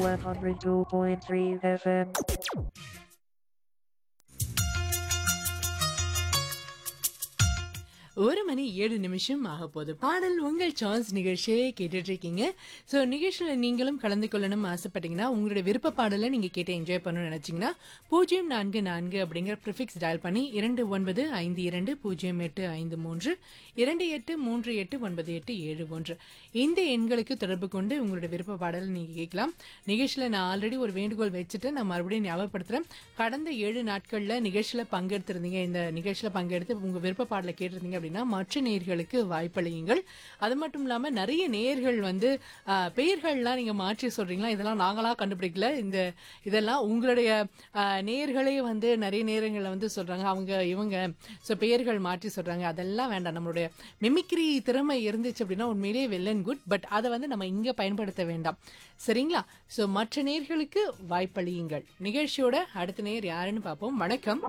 102.3 FM. ஒரு மணி ஏழு நிமிஷம் ஆக போகுது பாடல் உங்கள் சாய்ஸ் நிகழ்ச்சியை கேட்டுட்டு இருக்கீங்க ஸோ நிகழ்ச்சியில் நீங்களும் கலந்து கொள்ளணும் ஆசைப்பட்டீங்கன்னா உங்களுடைய விருப்ப பாடலை நீங்கள் கேட்டு என்ஜாய் பண்ணணும்னு நினச்சிங்கன்னா பூஜ்ஜியம் நான்கு நான்கு அப்படிங்கிற ப்ரிஃபிக்ஸ் டயல் பண்ணி இரண்டு ஒன்பது ஐந்து இரண்டு பூஜ்ஜியம் எட்டு ஐந்து மூன்று இரண்டு எட்டு மூன்று எட்டு ஒன்பது எட்டு ஏழு ஒன்று இந்த எண்களுக்கு தொடர்பு கொண்டு உங்களுடைய விருப்ப பாடலை நீங்கள் கேட்கலாம் நிகழ்ச்சியில் நான் ஆல்ரெடி ஒரு வேண்டுகோள் வச்சுட்டு நான் மறுபடியும் ஞாபகப்படுத்துகிறேன் கடந்த ஏழு நாட்களில் நிகழ்ச்சியில் பங்கெடுத்திருந்தீங்க இந்த நிகழ்ச்சியில் பங்கெடுத்து உங்கள் விருப்ப பாடலை கேட்டிருந்தீங்க அப்படின்னா மற்ற நேயர்களுக்கு வாய்ப்பளியுங்கள் அது மட்டும் இல்லாமல் நிறைய நேயர்கள் வந்து ஆ, பெயர்கள்லாம் நீங்கள் மாற்றி சொல்கிறீங்களா இதெல்லாம் நாங்களாக கண்டுபிடிக்கல இந்த இதெல்லாம் உங்களுடைய ஆ, நேயர்களே வந்து நிறைய நேரங்களில் வந்து சொல்கிறாங்க அவங்க இவங்க ஸோ பெயர்கள் மாற்றி சொல்கிறாங்க அதெல்லாம் வேண்டாம் நம்மளுடைய மிமிக்ரி திறமை இருந்துச்சு அப்படின்னா உண்மையிலேயே வெல் அண்ட் குட் பட் அதை வந்து நம்ம இங்கே பயன்படுத்த வேண்டாம் சரிங்களா ஸோ மற்ற நேயர்களுக்கு வாய்ப்பளியுங்கள் நிகழ்ச்சியோட அடுத்த நேயர் யாருன்னு பார்ப்போம் வணக்கம்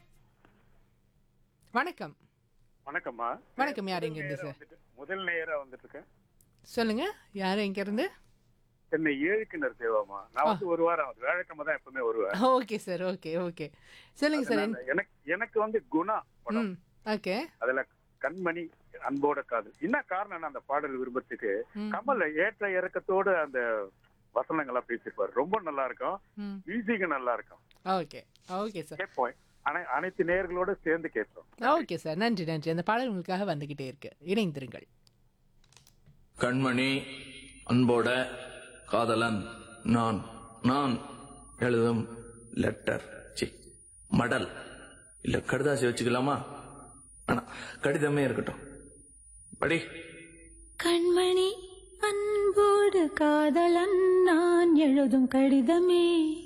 வணக்கம் வணக்கம்மா வணக்கம் யார் எங்க இருந்து சார் வந்துட்டு- முதல் நேரா வந்துட்டு இருக்கேன் சொல்லுங்க யார் எங்க இருந்து சென்னை ஏழு கிணறு தேவாமா நான் வந்து ஒரு வாரம் ஆகுது வேலைக்கிழமை தான் எப்பவுமே வருவேன் ஓகே சார் ஓகே ஓகே சொல்லுங்க சார் அதனால எனக்கு எனக்கு வந்து குணா படம் ம் ஓகே அதுல கண்மணி அன்போட காதல் என்ன காரணம் அந்த பாடல் விரும்பத்துக்கு ம். கமல் ஏற்ற இறக்கத்தோட அந்த வசனங்களா பேசியிருப்பாரு ரொம்ப நல்லா இருக்கும் ம் மியூசிக் நல்லா இருக்கும் ஓகே ஓகே சார் கேட்போம் அனை- அனைத்து நேயர்களோட சேர்ந்து கேட்போம் ஓகே சார் நன்றி நன்றி அந்த பாடல் உங்களுக்காக வந்துகிட்டே இருக்கு இணைந்திருங்கள் கண்மணி அன்போட காதலன் நான் நான் எழுதும் லெட்டர் சி மடல் இல்ல கடுதாசி வச்சுக்கலாமா ஆனா கடிதமே இருக்கட்டும் படி கண்மணி அன்போடு காதலன் நான் எழுதும் கடிதமே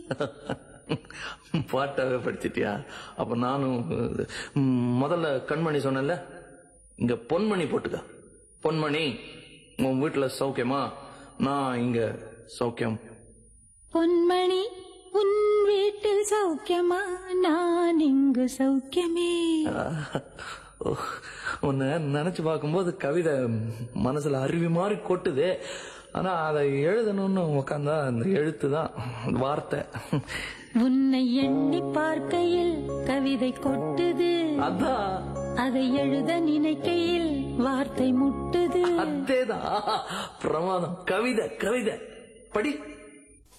பாட்டாவே படிச்சிட்டியா அப்ப நானும் ம், முதல்ல கண்மணி சொன்னேன்ல இங்க பொன்மணி போட்டுக்க பொன்மணி உன் வீட்டுல சௌக்கியமா நான் இங்க சௌக்கியம் பொன்மணி உன் வீட்டில் சௌக்கியமா நான் இங்கு சௌக்கியமே ஓ, உன்னை நினைச்சு பார்க்கும்போது கவிதை மனசுல அருவி மாதிரி கொட்டுது ஆனா அதை எழுதணும்னு உக்காந்தா அந்த எழுத்து தான் வார்த்தை உன்னை எண்ணி பார்க்கையில் கவிதை கொட்டுது அதான் அதை எழுத நினைக்கையில் வார்த்தை முட்டுது அதேதான் பிரமாதம் கவிதை கவிதை படி